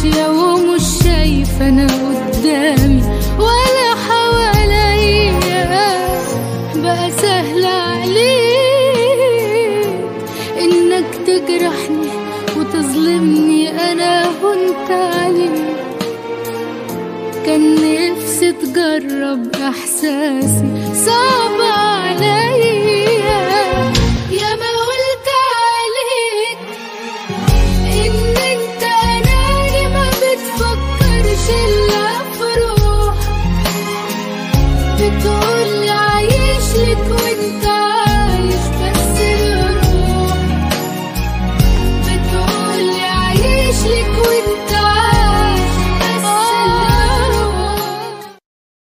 ماشية ومش شايفة أنا قدامي ولا حواليا بقى سهل عليك إنك تجرحني وتظلمني أنا وأنت عليك كان نفسي تجرب إحساسي صعب عليا يا ما قلت عليك إن أنت أناني ما بتفكرش إلا في روح بتقول